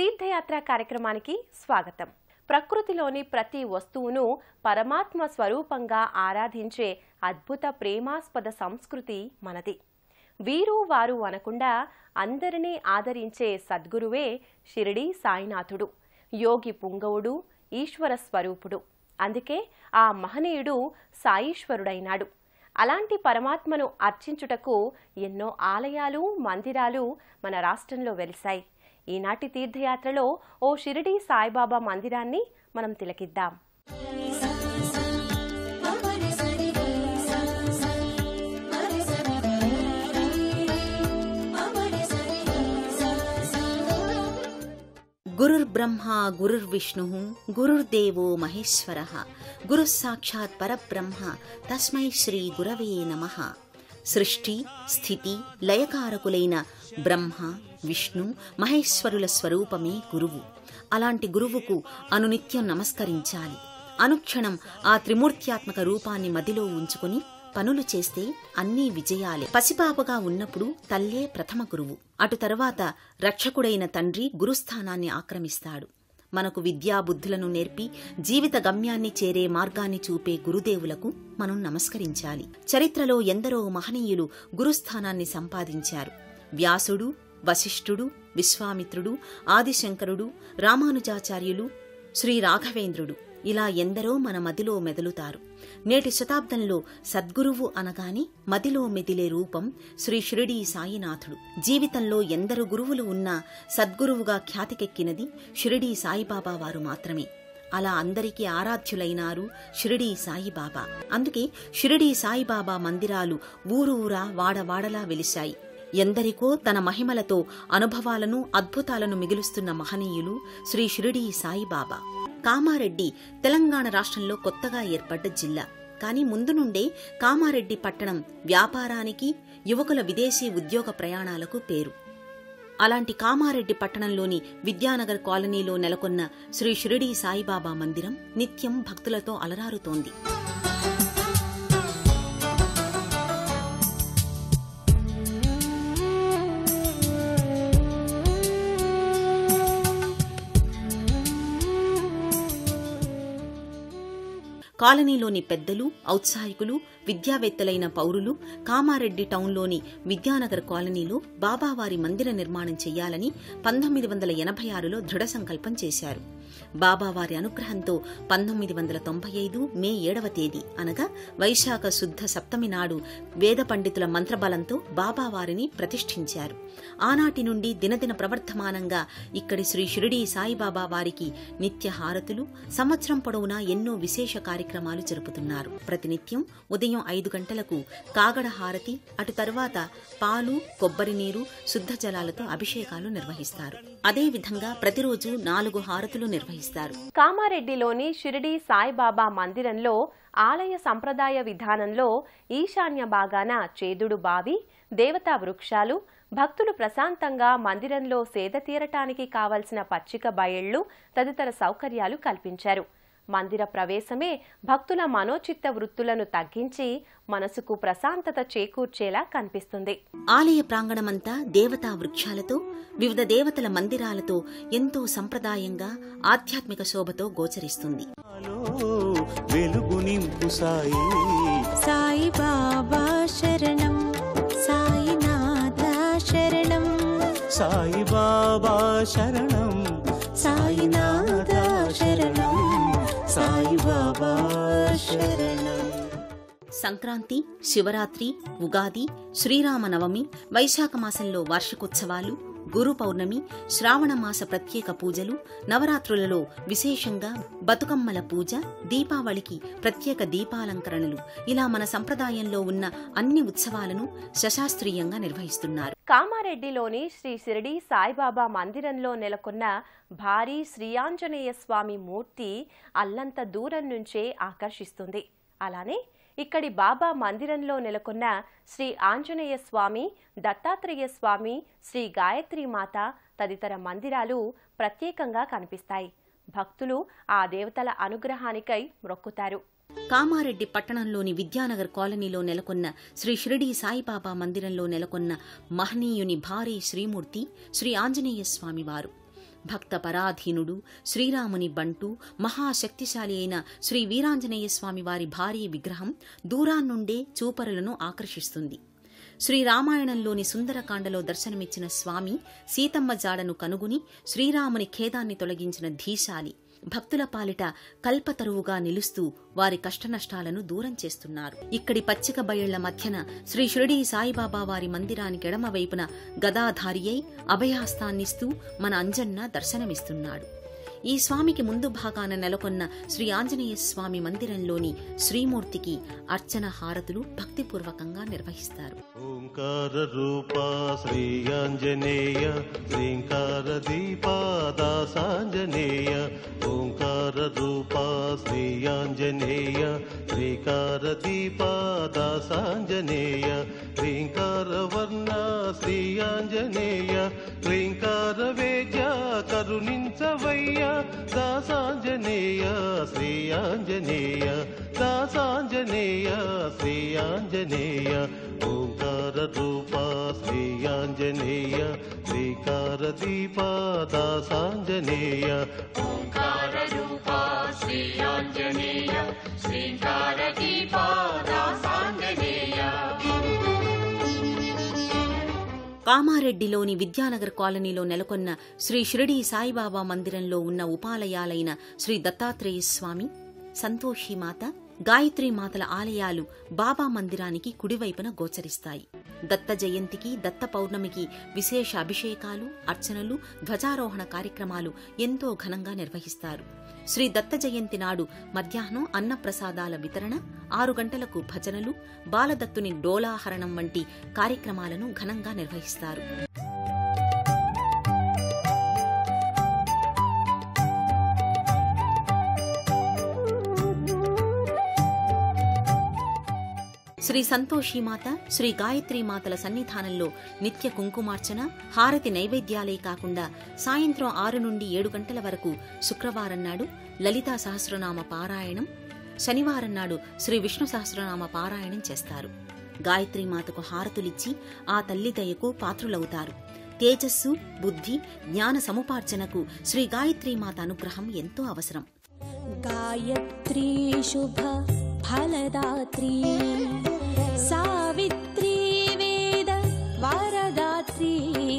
తీర్థయాత్ర కార్యక్రమానికి స్వాగతం ప్రకృతిలోని ప్రతి వస్తువును పరమాత్మ స్వరూపంగా ఆరాధించే అద్భుత ప్రేమాస్పద సంస్కృతి మనది వీరు వారు అనకుండా అందరినీ ఆదరించే సద్గురువే షిరిడి సాయినాథుడు యోగి పుంగవుడు ఈశ్వర స్వరూపుడు అందుకే ఆ మహనీయుడు సాయీశ్వరుడైనాడు అలాంటి పరమాత్మను అర్చించుటకు ఎన్నో ఆలయాలు మందిరాలు మన రాష్ట్రంలో వెలిశాయి ఈనాటి తీర్థయాత్రలో ఓ షిరిడి సాయిబాబా మందిరాన్ని మనం తిలకిద్దాం గురుర్బ్రహ్మా గురుర్విష్ణు గురుర్దేవో మహేశ్వర గురుః సాక్షాత్ పరబ్రహ్మ తస్మై శ్రీ గురవే నమ సృష్టి స్థితి లయకారకులైన బ్రహ్మ విష్ణు మహేశ్వరుల స్వరూపమే గురువు అలాంటి గురువుకు అనునిత్యం నమస్కరించాలి అనుక్షణం ఆ త్రిమూర్త్యాత్మక రూపాన్ని మదిలో ఉంచుకుని పనులు చేస్తే అన్నీ విజయాలే పసిపాపగా ఉన్నప్పుడు తల్లే ప్రథమ గురువు అటు తరువాత రక్షకుడైన తండ్రి గురుస్థానాన్ని ఆక్రమిస్తాడు మనకు విద్యాబుద్ధులను నేర్పి జీవిత గమ్యాన్ని చేరే మార్గాన్ని చూపే గురుదేవులకు మనం నమస్కరించాలి చరిత్రలో ఎందరో మహనీయులు గురుస్థానాన్ని సంపాదించారు వ్యాసుడు వశిష్ఠుడు విశ్వామిత్రుడు ఆదిశంకరుడు రామానుజాచార్యులు శ్రీ రాఘవేంద్రుడు ఇలా ఎందరో మన మదిలో మెదులుతారు నేటి శతాబ్దంలో సద్గురువు అనగాని మదిలో మెదిలే రూపం శ్రీ షిరిడీ సాయినాథుడు జీవితంలో ఎందరు గురువులు ఉన్నా సద్గురువుగా ఖ్యాతికెక్కినది షిరిడీ సాయిబాబా వారు మాత్రమే అలా అందరికీ ఆరాధ్యులైనారు షిరిడీ సాయిబాబా అందుకే షిరిడీ సాయిబాబా మందిరాలు ఊరూరా వాడవాడలా వెలిశాయి ఎందరికో తన మహిమలతో అనుభవాలను అద్భుతాలను మిగులుస్తున్న మహనీయులు శ్రీ షిరిడీ సాయిబాబా కామారెడ్డి తెలంగాణ రాష్ట్రంలో కొత్తగా ఏర్పడ్డ జిల్లా కానీ ముందు నుండే కామారెడ్డి పట్టణం వ్యాపారానికి యువకుల విదేశీ ఉద్యోగ ప్రయాణాలకు పేరు అలాంటి కామారెడ్డి పట్టణంలోని విద్యానగర్ కాలనీలో నెలకొన్న శ్రీ షిరిడీ సాయిబాబా మందిరం నిత్యం భక్తులతో అలరారుతోంది కాలనీలోని పెద్దలు ఔత్సాహికులు విద్యావేత్తలైన పౌరులు కామారెడ్డి టౌన్లోని విద్యానగర్ కాలనీలో బాబావారి మందిర నిర్మాణం చెయ్యాలని పంతొమ్మిది వందల ఎనభై ఆరులో దృఢ సంకల్పం చేశారు బాబావారి అనుగ్రహంతో పంతొమ్మిది వందల తొంభై ఐదు మే ఏడవ తేదీ అనగా వైశాఖ శుద్ధ సప్తమి నాడు వేద పండితుల మంత్రబలంతో బాబావారిని ప్రతిష్ఠించారు ఆనాటి నుండి దినదిన ప్రవర్ధమానంగా ఇక్కడి శ్రీ షిరిడీ సాయిబాబా వారికి నిత్య హారతులు సంవత్సరం పొడవునా ఎన్నో విశేష కార్యక్రమాలు జరుపుతున్నారు ప్రతినిత్యం ఉదయం ఐదు గంటలకు కాగడ హారతి అటు తరువాత పాలు కొబ్బరి నీరు శుద్ధ జలాలతో అభిషేకాలు నిర్వహిస్తారు అదేవిధంగా ప్రతిరోజు నాలుగు హారతులు నిర్వహిస్తారు కామారెడ్డిలోని షిరిడి సాయిబాబా మందిరంలో ఆలయ సంప్రదాయ విధానంలో ఈశాన్య భాగాన చేదుడు బావి దేవతా వృక్షాలు భక్తులు ప్రశాంతంగా మందిరంలో సేద తీరటానికి కావలసిన పచ్చిక బయళ్లు తదితర సౌకర్యాలు కల్పించారు మందిర ప్రవేశమే భక్తుల మనోచిత్త వృత్తులను తగ్గించి మనసుకు ప్రశాంతత చేకూర్చేలా కనిపిస్తుంది ఆలయ ప్రాంగణమంతా దేవతా వృక్షాలతో వివిధ దేవతల మందిరాలతో ఎంతో సంప్రదాయంగా ఆధ్యాత్మిక శోభతో గోచరిస్తుంది వెలుగు నింపు సాయి సాయి బాబా శరణం సాయినాథ శరణం సాయి బాబా శరణం సాయినాథ శరణం సాయి బాబా శరణం సంక్రాంతి శివరాత్రి ఉగాది శ్రీరామనవమి వైశాఖ మాసంలో వార్షికోత్సవాలు గురు పౌర్ణమి శ్రావణ మాస ప్రత్యేక పూజలు నవరాత్రులలో విశేషంగా బతుకమ్మల పూజ దీపావళికి ప్రత్యేక దీపాలంకరణలు ఇలా మన సంప్రదాయంలో ఉన్న అన్ని ఉత్సవాలను శశాస్త్రీయంగా నిర్వహిస్తున్నారు కామారెడ్డిలోని శ్రీ షిరిడి సాయిబాబా మందిరంలో నెలకొన్న భారీ శ్రీయాంజనేయ స్వామి మూర్తి అల్లంత దూరం నుంచే ఆకర్షిస్తుంది అలానే ఇక్కడి బాబా మందిరంలో నెలకొన్న శ్రీ ఆంజనేయ స్వామి దత్తాత్రేయ స్వామి శ్రీ గాయత్రి మాత తదితర మందిరాలు ప్రత్యేకంగా కనిపిస్తాయి భక్తులు ఆ దేవతల అనుగ్రహానికై మొక్కుతారు కామారెడ్డి పట్టణంలోని విద్యానగర్ కాలనీలో నెలకొన్న శ్రీ షిరిడీ సాయిబాబా మందిరంలో నెలకొన్న మహనీయుని భారీ శ్రీమూర్తి శ్రీ ఆంజనేయ స్వామివారు భక్త పరాధీనుడు శ్రీరాముని బంటు మహాశక్తిశాలి అయిన శ్రీ వీరాంజనేయ స్వామి వారి భారీ విగ్రహం దూరాన్నుండే చూపరులను ఆకర్షిస్తుంది శ్రీరామాయణంలోని సుందరకాండలో దర్శనమిచ్చిన స్వామి సీతమ్మ జాడను కనుగొని శ్రీరాముని ఖేదాన్ని తొలగించిన ధీశాలి భక్తుల పాలిట కల్పతరువుగా నిలుస్తూ వారి కష్టనష్టాలను దూరం చేస్తున్నారు ఇక్కడి పచ్చిక బయళ్ల మధ్యన శ్రీ షిరిడీ సాయిబాబా వారి మందిరానికి ఎడమ వైపున గదాధారి అయి అభయాస్తాన్నిస్తూ మన అంజన్న దర్శనమిస్తున్నాడు ఈ స్వామికి ముందు భాగాన నెలకొన్న శ్రీ ఆంజనేయ స్వామి మందిరంలోని శ్రీమూర్తికి అర్చన హారతులు భక్తిపూర్వకంగా నిర్వహిస్తారు ఓంకార రూపా శ్రీ ఆంజనేయ శ్రీంకార దీపా దాసాంజనేయ ఓంకార రూపా శ్రీ ఆంజనేయ శ్రీకార దీపా దాసాంజనేయ క్లీంకార వర్ణ శ్రీ ఆంజనేయ క్లీంకార వేద్య కరుణించవయ్య దాసాంజనేయ శ్రీ ఆంజనేయ దాసాంజనేయ శ్రీ ఆంజనేయ ఓంకార రూపా శ్రీ ఆంజనేయ శ్రీకార దీపా దాసాంజనేయ కామారెడ్డిలోని విద్యానగర్ కాలనీలో నెలకొన్న శ్రీ షిరిడీ సాయిబాబా మందిరంలో ఉన్న ఉపాలయాలైన శ్రీ దత్తాత్రేయ స్వామి సంతోషిమాత గాయత్రీమాతల ఆలయాలు బాబా మందిరానికి కుడివైపున గోచరిస్తాయి దత్త జయంతికి దత్త పౌర్ణమికి విశేష అభిషేకాలు అర్చనలు ధ్వజారోహణ కార్యక్రమాలు ఎంతో ఘనంగా నిర్వహిస్తారు శ్రీ దత్త జయంతి నాడు మధ్యాహ్నం అన్నప్రసాదాల వితరణ ఆరు గంటలకు భజనలు బాలదత్తుని డోలాహరణం వంటి కార్యక్రమాలను ఘనంగా నిర్వహిస్తారు శ్రీ సంతోషిమాత శ్రీ గాయత్రీమాతల సన్నిధానంలో నిత్య కుంకుమార్చన హారతి నైవేద్యాలే కాకుండా సాయంత్రం ఆరు నుండి ఏడు గంటల వరకు శుక్రవారం నాడు లలితా సహస్రనామ పారాయణం శనివారం నాడు శ్రీ విష్ణు సహస్రనామ పారాయణం చేస్తారు గాయత్రీమాతకు హారతులిచ్చి ఆ తల్లి దయకు పాత్రులవుతారు తేజస్సు బుద్ధి జ్ఞాన సముపార్జనకు శ్రీ గాయత్రీమాత అనుగ్రహం ఎంతో అవసరం गायत्री शुभ फलदात्री सावित्री वेद वरदात्री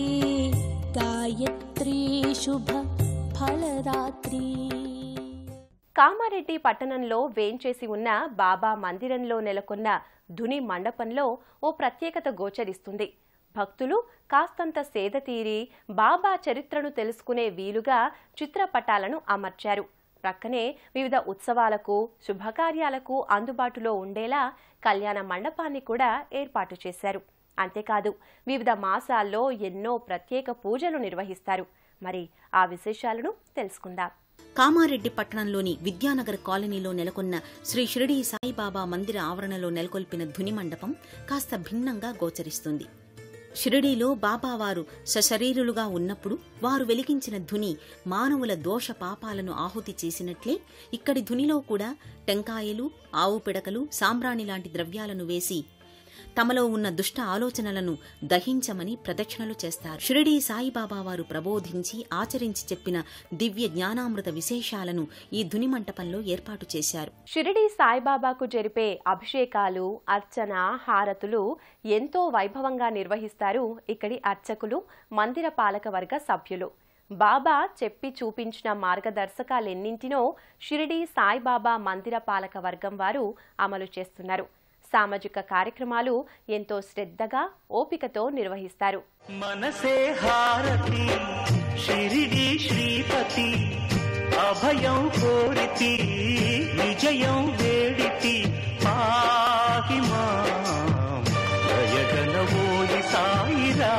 गायत्री शुभ फलदात्री కామారెడ్డి పట్టణంలో వేంచేసి ఉన్న బాబా మందిరంలో నెలకొన్న ధుని మండపంలో ఓ ప్రత్యేకత గోచరిస్తుంది భక్తులు కాస్తంత సేద తీరి బాబా చరిత్రను తెలుసుకునే వీలుగా చిత్రపటాలను అమర్చారు ప్రక్కనే వివిధ ఉత్సవాలకు శుభకార్యాలకు అందుబాటులో ఉండేలా కళ్యాణ మండపాన్ని కూడా ఏర్పాటు చేశారు అంతేకాదు వివిధ మాసాల్లో ఎన్నో ప్రత్యేక పూజలు నిర్వహిస్తారు మరి ఆ విశేషాలను తెలుసుకుందాం కామారెడ్డి పట్టణంలోని విద్యానగర్ కాలనీలో నెలకొన్న శ్రీ షిరిడీ సాయిబాబా మందిర ఆవరణలో నెలకొల్పిన ధుని మండపం కాస్త భిన్నంగా గోచరిస్తుంది షిరిడీలో బాబావారు సశరీరులుగా ఉన్నప్పుడు వారు వెలిగించిన ధుని మానవుల దోష పాపాలను ఆహుతి చేసినట్లే ఇక్కడి ధునిలో కూడా టెంకాయలు ఆవు పిడకలు సాంబ్రాణి లాంటి ద్రవ్యాలను వేసి తమలో ఉన్న దుష్ట ఆలోచనలను దహించమని ప్రదక్షిణలు చేస్తారు షిరిడీ సాయిబాబా వారు ప్రబోధించి ఆచరించి చెప్పిన దివ్య జ్ఞానామృత విశేషాలను ఈ ధుని మంటపంలో ఏర్పాటు చేశారు షిరిడి సాయిబాబాకు జరిపే అభిషేకాలు అర్చన హారతులు ఎంతో వైభవంగా నిర్వహిస్తారు ఇక్కడి అర్చకులు మందిర పాలకవర్గ సభ్యులు బాబా చెప్పి చూపించిన మార్గదర్శకాలెన్నింటినో షిరిడి సాయిబాబా మందిర పాలక వర్గం వారు అమలు చేస్తున్నారు సామాజిక కార్యక్రమాలు ఎంతో శ్రద్ధగా ఓపికతో నిర్వహిస్తారు మనసే హారతి షిరిడి శ్రీపతి అభయం కోరితి విజయం వేడితి పాహి మాం దయగనవోయి సాయిరా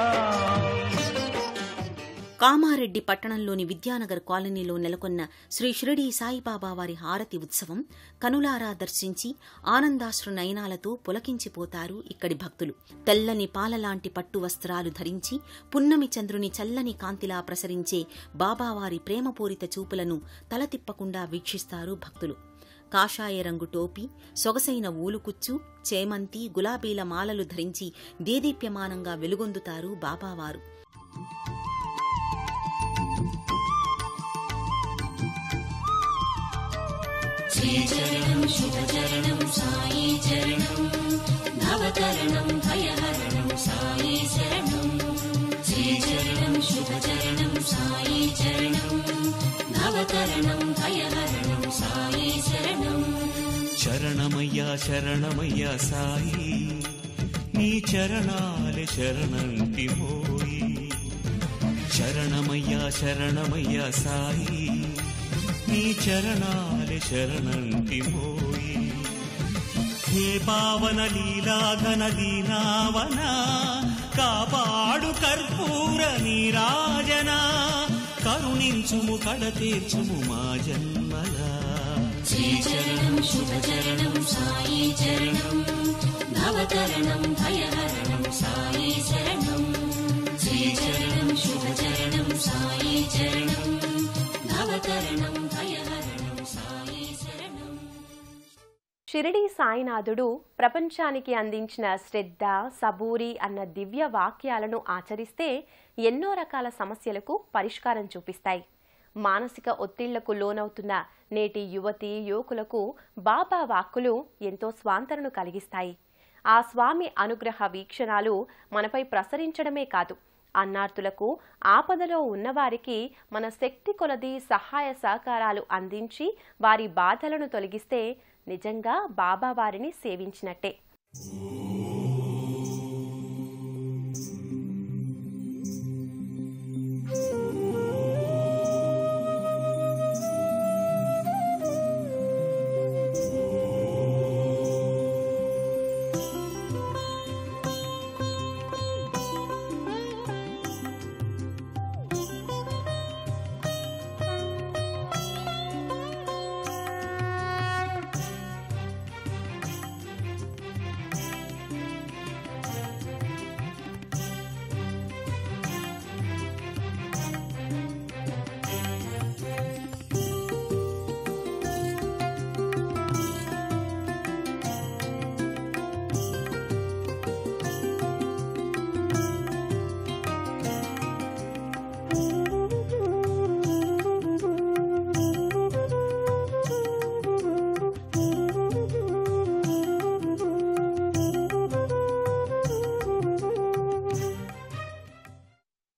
కామారెడ్డి పట్టణంలోని విద్యానగర్ కాలనీలో నెలకొన్న శ్రీ షిరిడీ సాయిబాబా వారి హారతి ఉత్సవం కనులారా దర్శించి ఆనందాశ్రు నయనాలతో పులకించిపోతారు ఇక్కడి భక్తులు తెల్లని పాలలాంటి పట్టు వస్త్రాలు ధరించి పున్నమి చంద్రుని చల్లని కాంతిలా ప్రసరించే బాబావారి ప్రేమపూరిత చూపులను తల తిప్పకుండా వీక్షిస్తారు భక్తులు కాషాయ రంగు టోపీ సొగసైన ఊలుకుచ్చు చేమంతి గులాబీల మాలలు ధరించి దేదీప్యమానంగా వెలుగొందుతారు బాబావారు श्रीचरणं शुभचरणं साई चरणं भवतरणं भयहरणं साई शरणं श्रीचरणं शुभचरणं साई चरणं भवतरणं भयहरणं साई शरणम् శరణమయ్యా శరణమయ్యా సాయి నీ చరణాలే శరణంటి మోయి శరణమయ్యా శరణమయ్యా సాయి నీ చరణాలే శరణంటి మోయి హే పావన లీలా ఘన దీనావన కాపాడు కర్పూర నీరాజన కరుణించుము కడ తీర్చుము మా జన్మలా श्रीचरणं शुभचरणं साई चरणं भवतरणं भयहरणं साई शरणं श्रीचरणं शुभचरणं साई चरणं भवतरणं भयहरणं साई शरणम् షిరిడి సాయినాథుడు ప్రపంచానికి అందించిన శ్రద్ధ సబూరి అన్న దివ్య వాక్యాలను ఆచరిస్తే ఎన్నో రకాల సమస్యలకు పరిష్కారం చూపిస్తాయి మానసిక ఒత్తిళ్లకు లోనవుతున్న నేటి యువతి యువకులకు బాబా వాక్కులు ఎంతో స్వాంతనను కలిగిస్తాయి ఆ స్వామి అనుగ్రహ వీక్షణాలు మనపై ప్రసరించడమే కాదు అన్నార్తులకు ఆపదలో ఉన్నవారికి మన శక్తి కొలది సహాయ సహకారాలు అందించి వారి బాధలను తొలగిస్తే నిజంగా బాబా వారిని సేవించినట్టే